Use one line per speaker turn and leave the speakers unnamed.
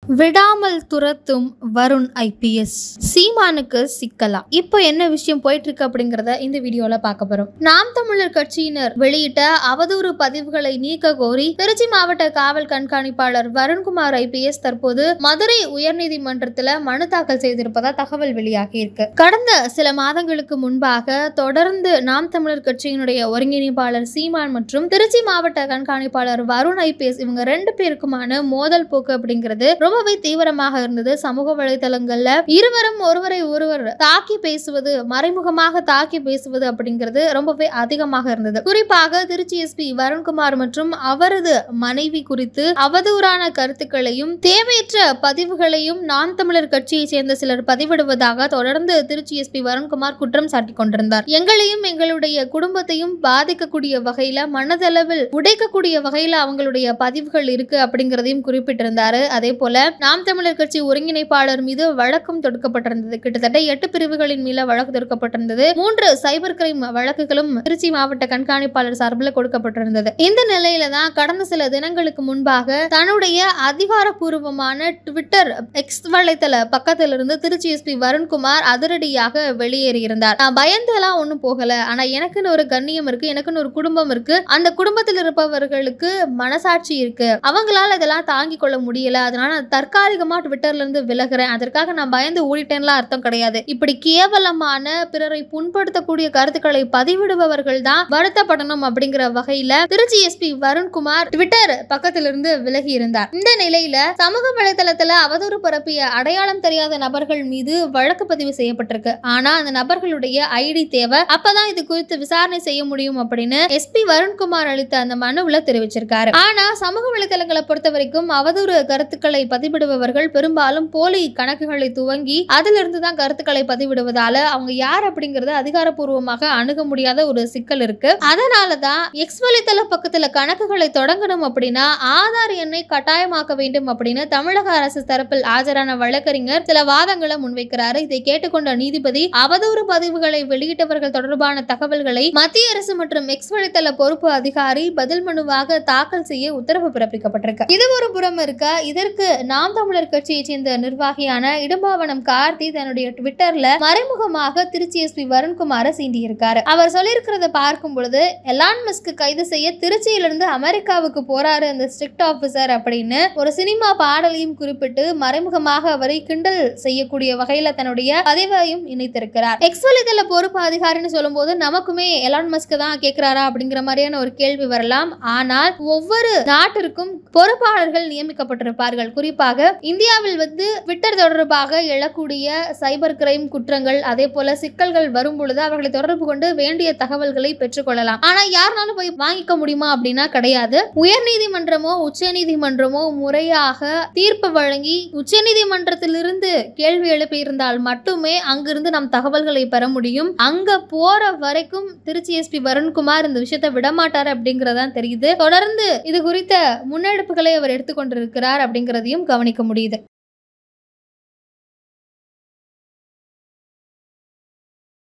விடாமல் துரத்தும் வருண் ஐபிஎஸ் சீமானுக்கு சிக்கலாம் இப்போ என்ன விஷயம் போயிட்டு இருக்கு அப்படிங்கறத இந்த வீடியோல பார்க்க போறோம் நாம் தமிழர் கட்சியினர் வெளியிட்ட அவதூறு பதிவுகளை நீக்க கோரி திருச்சி மாவட்ட காவல் கண்காணிப்பாளர் வருண்குமார் ஐபிஎஸ் தற்போது மதுரை உயர்நீதிமன்றத்துல மனு தாக்கல் செய்திருப்பதா தகவல் வெளியாகி இருக்கு கடந்த சில மாதங்களுக்கு முன்பாக தொடர்ந்து நாம் தமிழர் கட்சியினுடைய ஒருங்கிணைப்பாளர் சீமான் மற்றும் திருச்சி மாவட்ட கண்காணிப்பாளர் வருண் ஐபிஎஸ் இவங்க ரெண்டு பேருக்குமான மோதல் போக்கு அப்படிங்கிறது ரொம்பவே தீவிரமாக இருந்தது சமூக வலைதளங்கள்ல இருவரும் ஒருவரை ஒருவர் தாக்கி பேசுவது மறைமுகமாக தாக்கி பேசுவது அப்படிங்கிறது ரொம்பவே அதிகமாக இருந்தது குறிப்பாக திருச்சி எஸ்பி வருண்குமார் மற்றும் அவரது மனைவி குறித்து அவதூறான கருத்துக்களையும் தேவையற்ற பதிவுகளையும் நாம் தமிழர் கட்சியை சேர்ந்த சிலர் பதிவிடுவதாக தொடர்ந்து திருச்சி எஸ்பி வருண்குமார் குற்றம் சாட்டிக் கொண்டிருந்தார் எங்களையும் எங்களுடைய குடும்பத்தையும் பாதிக்கக்கூடிய வகையில மனதளவில் உடைக்கக்கூடிய வகையில அவங்களுடைய பதிவுகள் இருக்கு அப்படிங்கிறதையும் குறிப்பிட்டிருந்தாரு அதே போல நாம் தமிழர் கட்சி ஒருங்கிணைப்பாளர் மீது வழக்கும் தொடுக்கப்பட்டிருந்தது கிட்டத்தட்ட எட்டு பிரிவுகளின் மீது வழக்கு தொடுக்கப்பட்டிருந்தது மூன்று சைபர் கிரைம் வழக்குகளும் திருச்சி மாவட்ட கண்காணிப்பாளர் சார்பில் கொடுக்கப்பட்டிருந்தது இந்த நிலையில தான் கடந்த சில தினங்களுக்கு முன்பாக தன்னுடைய அதிகாரப்பூர்வமான ட்விட்டர் எக்ஸ் வலைத்தள பக்கத்திலிருந்து திருச்சி எஸ்பி வருண்குமார் அதிரடியாக வெளியேறியிருந்தார் நான் பயந்தெல்லாம் ஒன்றும் போகல ஆனா எனக்குன்னு ஒரு கண்ணியம் இருக்கு எனக்குன்னு ஒரு குடும்பம் இருக்கு அந்த குடும்பத்தில் இருப்பவர்களுக்கு மனசாட்சி இருக்கு அவங்களால இதெல்லாம் தாங்கிக் கொள்ள முடியல அதனால நான் தற்காலிகமா ட்விட்டர்ல இருந்து விலகுறேன் அதற்காக நான் பயந்து ஓடிட்டேன்லாம் அர்த்தம் கிடையாது இப்படி கேவலமான பிறரை புண்படுத்தக்கூடிய கருத்துக்களை பதிவிடுபவர்கள் தான் வருத்தப்படணும் அப்படிங்கிற வகையில திருச்சி எஸ்பி வருண்குமார் ட்விட்டர் பக்கத்திலிருந்து விலகி இருந்தார் இந்த நிலையில சமூக வலைதளத்துல அவதூறு பரப்பிய அடையாளம் தெரியாத நபர்கள் மீது வழக்கு பதிவு செய்யப்பட்டிருக்கு ஆனா அந்த நபர்களுடைய ஐடி தேவை அப்பதான் இது குறித்து விசாரணை செய்ய முடியும் அப்படின்னு எஸ்பி வருண்குமார் அளித்த அந்த மனுவுல தெரிவிச்சிருக்காரு ஆனா சமூக வலைதளங்களை பொறுத்த வரைக்கும் அவதூறு கருத்துக்களை பதிவிடுபவர்கள் பெரும்பாலும் போலி கணக்குகளை துவங்கி அதிலிருந்து தான் கருத்துக்களை பதிவிடுவதால அவங்க யார் அப்படிங்கறது அதிகாரப்பூர்வமாக அணுக முடியாத ஒரு சிக்கல் இருக்கு அதனாலதான் எக்ஸ் வலைத்தள பக்கத்துல கணக்குகளை தொடங்கணும் அப்படின்னா ஆதார் எண்ணை கட்டாயமாக்க வேண்டும் அப்படின்னு தமிழக அரசு தரப்பில் ஆஜரான வழக்கறிஞர் சில வாதங்களை முன்வைக்கிறாரு இதை கேட்டுக்கொண்ட நீதிபதி அவதூறு பதிவுகளை வெளியிட்டவர்கள் தொடர்பான தகவல்களை மத்திய அரசு மற்றும் எக்ஸ் வலைத்தள பொறுப்பு அதிகாரி பதில் மனுவாக தாக்கல் செய்ய உத்தரவு பிறப்பிக்கப்பட்டிருக்கு இது ஒரு புறம் இருக்க இதற்கு நாம் தமிழர் கட்சியை சேர்ந்த நிர்வாகியான இடும்பாவனம் கார்த்தி தன்னுடைய ட்விட்டர்ல மறைமுகமாக திருச்சி எஸ்பி வருண்குமாரை சீண்டியிருக்காரு அவர் சொல்லியிருக்கிறத பார்க்கும் பொழுது எலான் மஸ்க் கைது செய்ய திருச்சியிலிருந்து அமெரிக்காவுக்கு போறாரு அந்த ஸ்ட்ரிக்ட் ஆபீசர் அப்படின்னு ஒரு சினிமா பாடலையும் குறிப்பிட்டு மறைமுகமாக அவரை கிண்டல் செய்யக்கூடிய வகையில தன்னுடைய பதிவையும் இணைத்திருக்கிறார் எக்ஸ் வலைதள பொறுப்பு அதிகாரின்னு சொல்லும்போது நமக்குமே எலான் மஸ்க் தான் கேட்கிறாரா அப்படிங்கிற மாதிரியான ஒரு கேள்வி வரலாம் ஆனால் ஒவ்வொரு நாட்டிற்கும் பொறுப்பாளர்கள் நியமிக்கப்பட்டிருப்பார்கள் குறிப்பாக இந்தியாவில் வந்து ட்விட்டர் தொடர்பாக எழக்கூடிய சைபர் கிரைம் குற்றங்கள் அதே போல சிக்கல்கள் வரும் பொழுது அவர்களை தொடர்பு கொண்டு வேண்டிய தகவல்களை பெற்றுக்கொள்ளலாம் ஆனா யாருனாலும் போய் வாங்கிக்க முடியுமா அப்படின்னா கிடையாது உயர்நீதிமன்றமோ உச்சநீதிமன்றமோ முறையாக தீர்ப்பு வழங்கி உச்சநீதிமன்றத்திலிருந்து கேள்வி எழுப்பியிருந்தால் மட்டுமே அங்கிருந்து நாம் தகவல்களை பெற முடியும் அங்க போற வரைக்கும் திருச்சி எஸ்பி வருண்குமார் இந்த விஷயத்தை விடமாட்டார் அப்படிங்கறதான் தெரியுது தொடர்ந்து இது குறித்த முன்னெடுப்புகளை அவர் எடுத்துக்கொண்டிருக்கிறார் அப்படிங்கிறதையும் கவனிக்க முடியுது